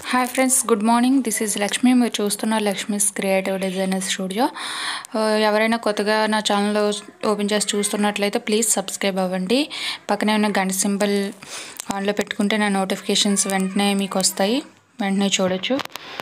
hi friends good morning this is Lakshmi మీరు చూస్తున్నారు Lakshmi's creative designer studio ఆ, ఎవరైనా కొత్తగా నా ఛానల్ ఓపెన్ చేసి చూస్తున్నట్లయితే ప్లీజ్ సబ్స్క్రైబ్ అవ్వండి పక్కనే ఉన్న గంట సింబల్ ఆన్లో పెట్టుకుంటే నా నోటిఫికేషన్స్ వెంటనే మీకు వస్తాయి వెంటనే చూడొచ్చు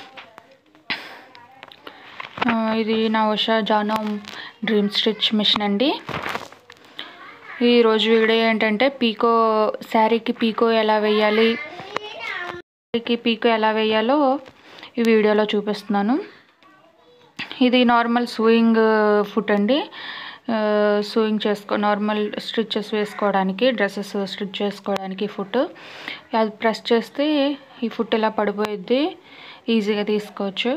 ఆ, ఇది నా Usha Janome dream stitch machine అండి ఈరోజు వీడియో ఏంటంటే పీకో శారీకి పీకో ఎలా వేయాలి శారీకి పీకో ఎలా వేయాలో ఈ వీడియోలో చూపిస్తున్నాను ఇది నార్మల్ సూయింగ్ ఫుట్ అండి సూయింగ్ చేసుకో నార్మల్ స్టిచెస్ వేసుకోవడానికి డ్రెస్సెస్ స్టిచ్ చేసుకోవడానికి ఫుట్ అది ప్రెస్ చేస్తే ఈ ఫుట్ ఇలా పడిపోయిద్ది ఈజీగా తీసుకోవచ్చు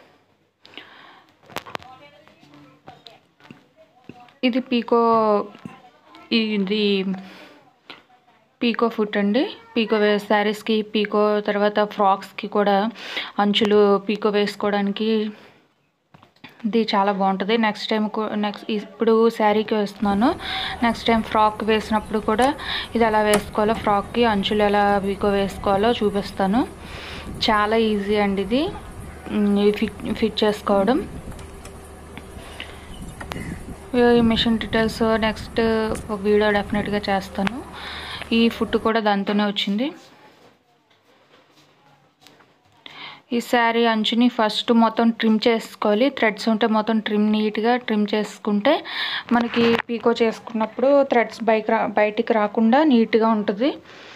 ఇది పీకో ఇది పీకో ఫుట్ అండి పీకో వే శారీస్కి పీకో తర్వాత ఫ్రాక్స్కి కూడా అంచులు పీకో వేసుకోవడానికి ఇది చాలా బాగుంటుంది నెక్స్ట్ టైం నెక్స్ట్ ఇప్పుడు శారీకి వేస్తున్నాను నెక్స్ట్ టైం ఫ్రాక్ వేసినప్పుడు కూడా ఇది ఎలా వేసుకోవాలో ఫ్రాక్కి అంచులు ఎలా పీకో వేసుకోవాలో చూపిస్తాను చాలా ఈజీ అండి ఇది ఫిట్ ఫిట్ చేసుకోవడం ఈ మిషన్ డీటెయిల్స్ నెక్స్ట్ ఒక వీడియో డెఫినెట్గా చేస్తాను ఈ ఫుడ్ కూడా దాంతోనే వచ్చింది ఈ శారీ అంచుని ఫస్ట్ మొత్తం ట్రిమ్ చేసుకోవాలి థ్రెడ్స్ ఉంటే మొత్తం ట్రిమ్ నీట్గా ట్రిమ్ చేసుకుంటే మనకి పీకో చేసుకున్నప్పుడు థ్రెడ్స్ బయట రా బయటికి రాకుండా నీట్గా ఉంటుంది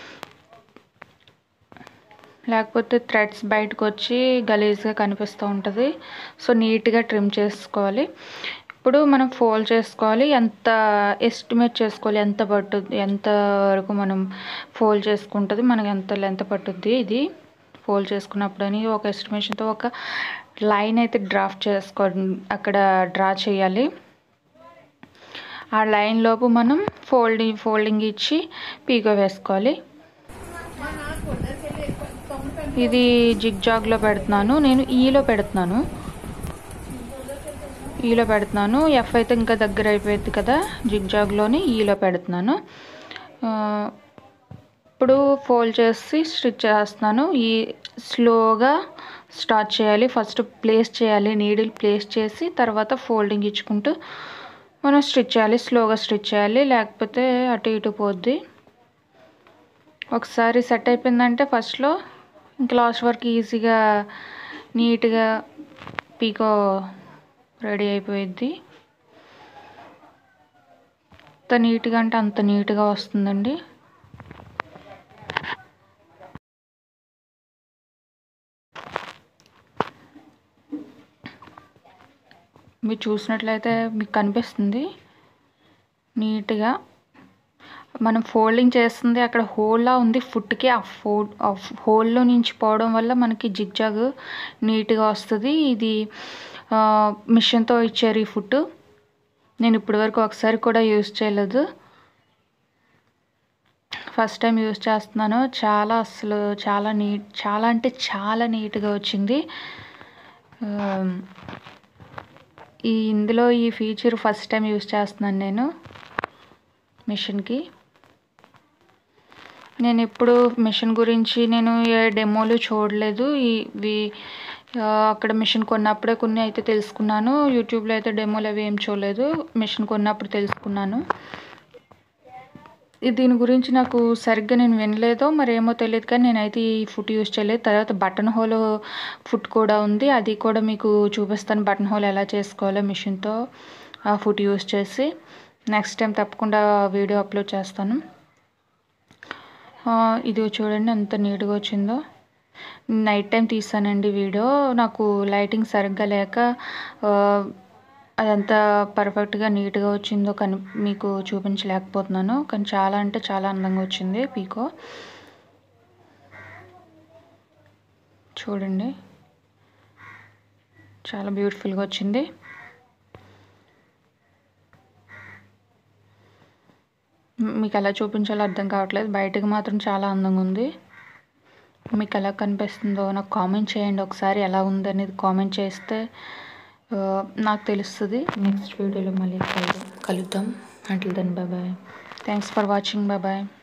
లేకపోతే థ్రెడ్స్ బయటకు వచ్చి గలీజ్గా కనిపిస్తూ ఉంటుంది సో నీట్గా ట్రిమ్ చేసుకోవాలి ఇప్పుడు మనం ఫోల్డ్ చేసుకోవాలి ఎంత ఎస్టిమేట్ చేసుకోవాలి ఎంత పట్టుద్ది ఎంత వరకు మనం ఫోల్డ్ చేసుకుంటుంది మనకి ఎంత లెంత్ పట్టుద్ది ఇది ఫోల్డ్ చేసుకున్నప్పుడు అని ఒక ఎస్టిమేషన్తో ఒక లైన్ అయితే డ్రాఫ్ట్ చేసుకో అక్కడ డ్రా చేయాలి ఆ లైన్ లోపు మనం ఫోల్డింగ్ ఫోల్డింగ్ ఇచ్చి పీకో వేసుకోవాలి ఇది జిగ్ జాగ్లో పెడుతున్నాను నేను ఈలో పెడుతున్నాను ఈలో పెడుతున్నాను ఎఫ్ అయితే ఇంకా దగ్గర అయిపోయింది కదా జిగ్ జాగ్లోని ఈలో పెడుతున్నాను ఇప్పుడు ఫోల్డ్ చేసి స్టిచ్ చేస్తున్నాను ఈ స్లోగా స్టార్ట్ చేయాలి ఫస్ట్ ప్లేస్ చేయాలి నీడిల్ ప్లేస్ చేసి తర్వాత ఫోల్డింగ్ ఇచ్చుకుంటూ మనం స్టిచ్ చేయాలి స్లోగా స్టిచ్ చేయాలి లేకపోతే అటు ఇటు పోద్ది ఒకసారి సెట్ అయిపోయిందంటే ఫస్ట్లో ఇంకా లాస్ట్ వరకు ఈజీగా నీట్గా పీకో రెడీ అయిపోయిద్ది ఎంత నీట్గా అంటే అంత నీట్గా వస్తుందండి మీరు చూసినట్లయితే మీకు కనిపిస్తుంది నీట్గా మనం ఫోల్డింగ్ చేస్తుంది అక్కడ హోల్లా ఉంది ఫుట్కి ఆ ఫో ఆ హోల్లో నుంచి పోవడం వల్ల మనకి జిగ్జాగ్ నీట్గా వస్తుంది ఇది మిషన్తో ఇచ్చారు ఈ ఫుట్ నేను ఇప్పటి వరకు ఒకసారి కూడా యూజ్ చేయలేదు ఫస్ట్ టైం యూజ్ చేస్తున్నాను చాలా అసలు చాలా నీట్ చాలా అంటే చాలా నీట్గా వచ్చింది ఈ ఇందులో ఈ ఫీచర్ ఫస్ట్ టైం యూజ్ చేస్తున్నాను నేను మిషన్కి నేను ఎప్పుడు మిషన్ గురించి నేను ఏ డెమోలు చూడలేదు ఇవి అక్కడ మిషన్ కొన్నప్పుడే కొన్ని అయితే తెలుసుకున్నాను యూట్యూబ్లో అయితే డెమోలు అవి ఏం చూడలేదు మిషన్ కొన్నప్పుడు తెలుసుకున్నాను దీని గురించి నాకు సరిగ్గా నేను వినలేదో మరి ఏమో తెలియదు కానీ నేనైతే ఈ ఫుట్ యూజ్ చేయలేదు తర్వాత బటన్ హోల్ ఫుట్ కూడా ఉంది అది కూడా మీకు చూపిస్తాను బటన్ హోల్ ఎలా చేసుకోవాలో మిషన్తో ఆ ఫుట్ యూజ్ చేసి నెక్స్ట్ టైం తప్పకుండా వీడియో అప్లోడ్ చేస్తాను ఇది చూడండి ఎంత నీట్గా వచ్చిందో నైట్ టైం తీసానండి వీడియో నాకు లైటింగ్ సరిగ్గా లేక అదంతా పర్ఫెక్ట్గా నీట్గా వచ్చిందో కని మీకు చూపించలేకపోతున్నాను కానీ చాలా అంటే చాలా అందంగా వచ్చింది పీకో చూడండి చాలా బ్యూటిఫుల్గా వచ్చింది మీకు ఎలా చూపించాలో అర్థం కావట్లేదు బయటకు మాత్రం చాలా అందంగా ఉంది మీకు ఎలా కనిపిస్తుందో నాకు కామెంట్ చేయండి ఒకసారి ఎలా ఉంది అనేది కామెంట్ చేస్తే నాకు తెలుస్తుంది నెక్స్ట్ వీడియోలో మళ్ళీ కలుద్దాం until then bye bye thanks for watching bye bye